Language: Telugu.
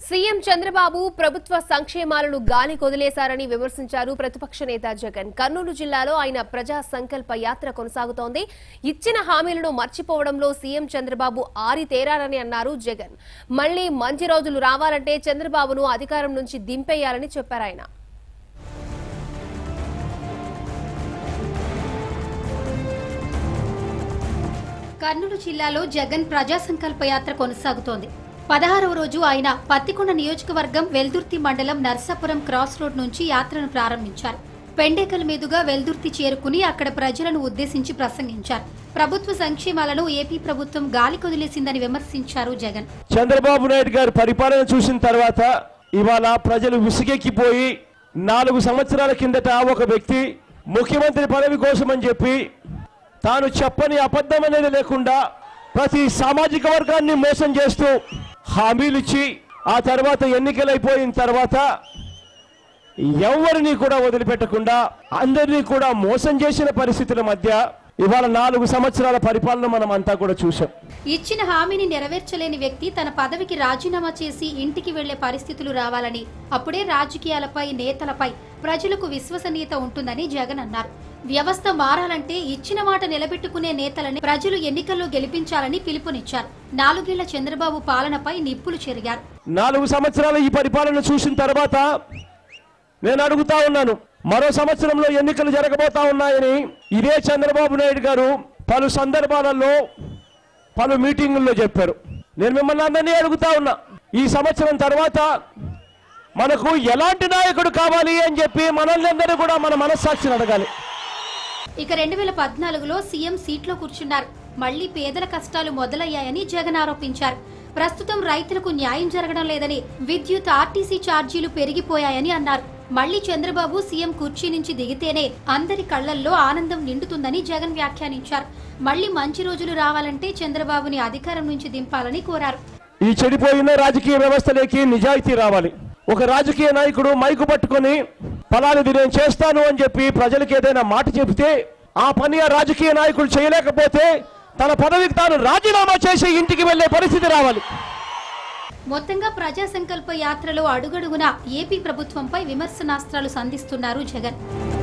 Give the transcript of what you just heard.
సీఎం చంద్రబాబు ప్రభుత్వ సంక్షేమాలను గాలి కొదిలేశారని విమర్శించారు ప్రతిపక్ష నేత జగన్ కర్నూలు జిల్లాలో ఆయన ప్రజా సంకల్ప యాత్ర కొనసాగుతోంది ఇచ్చిన హామీలను మర్చిపోవడంలో సీఎం చంద్రబాబు ఆరితేరారని అన్నారు జగన్ మళ్లీ మంచి రోజులు రావాలంటే చంద్రబాబును అధికారం నుంచి దింపేయాలని చెప్పారు ఆయన కర్నూలు జిల్లాలో జగన్ ప్రజా సంకల్ప యాత్ర కొనసాగుతోంది పదహారవ రోజు ఆయన పత్తికొండ నియోజకవర్గం వెల్దుర్తి మండలం నర్సాపురం క్రాస్ రోడ్ నుంచి యాత్రను ప్రారంభించారు పెండేకల్ మీదుగా వెల్దుర్తి చేరుకుని అక్కడ ప్రజలను ఉద్దేశించి ప్రసంగించారు ప్రభుత్వ సంక్షేమాలను ఏపీ ప్రభుత్వం గాలి కొదిలేసిందని విమర్శించారు జగన్ చంద్రబాబు నాయుడు గారి పరిపాలన చూసిన తర్వాత ఇవాళ ప్రజలు విసుగెక్కిపోయి నాలుగు సంవత్సరాల కిందట ఒక వ్యక్తి ముఖ్యమంత్రి పదవి కోసం అని చెప్పి తాను చెప్పని అబద్ధం అనేది లేకుండా ప్రతి సామాజిక వర్గాన్ని మోసం చేస్తూ హామీలు ఇచ్చి ఆ తర్వాత ఎన్నికలైపోయిన తర్వాత ఎవరిని కూడా వదిలిపెట్టకుండా అందరినీ కూడా మోసం చేసిన పరిస్థితుల మధ్య ఇవాళ నాలుగు సంవత్సరాల పరిపాలన మనం అంతా కూడా చూసాం ఇచ్చిన హామీని నెరవేర్చలేని వ్యక్తి తన పదవికి రాజీనామా చేసి ఇంటికి వెళ్లే పరిస్థితులు రావాలని అప్పుడే రాజకీయాలపై నేతలపై ప్రజలకు విశ్వసనీయత ఉంటుందని జగన్ అన్నారు వ్యవస్థ మారాలంటే ఇచ్చిన మాట నిలబెట్టుకునే నేతలని ప్రజలు ఎన్నికల్లో గెలిపించాలని పిలుపునిచ్చారు నాలుగేళ్ల చంద్రబాబు పాలనపై నిప్పులు చెరిగారు నాలుగు సంవత్సరాల ఈ పరిపాలన చూసిన తర్వాత నేను అడుగుతా ఉన్నాను మరో సంవత్సరంలో ఎన్నికలు జరగబోతా ఉన్నాయని ఇదే చంద్రబాబు నాయుడు గారు పలు సందర్భాలలో పలు మీటింగుల్లో చెప్పారు నేను మిమ్మల్ని అందరినీ అడుగుతా ఉన్నా ఈ సంవత్సరం తర్వాత మనకు ఎలాంటి నాయకుడు కావాలి అని చెప్పి మనల్ని అందరూ కూడా మన మనస్సాక్షిని అడగాలి ఇక రెండు వేల పద్నాలుగులో సీఎం సీట్లో కూర్చున్నారు మళ్లీ పేదల కష్టాలు మొదలయ్యాయని జగన్ ఆరోపించారు ప్రస్తుతం రైతులకు న్యాయం జరగడం లేదని విద్యుత్ ఆర్టీసీ ఛార్జీలు పెరిగిపోయాయని అన్నారు మళ్లీ చంద్రబాబు సీఎం కుర్చీ నుంచి దిగితేనే అందరి కళ్లల్లో ఆనందం నిండుతుందని జగన్ వ్యాఖ్యానించారు మళ్లీ మంచి రోజులు రావాలంటే చంద్రబాబుని అధికారం నుంచి దింపాలని కోరారు ఈ చెడిపోయిన రాజకీయ వ్యవస్థలోకి నిజాయితీ రావాలి ఒక రాజకీయ నాయకుడు మైకు పట్టుకొని ఫలానిది నేను చేస్తాను అని చెప్పి ప్రజలకు ఏదైనా మాట చెబితే ఆ పని ఆ రాజకీయ నాయకుడు చేయలేకపోతే తన పదవికి తాను రాజీనామా చేసి ఇంటికి వెళ్లే పరిస్థితి రావాలి మొత్తంగా ప్రజా సంకల్ప యాత్రలో అడుగడుగునా ఏపీ ప్రభుత్వంపై విమర్శనాస్త్రాలు సంధిస్తున్నారు జగన్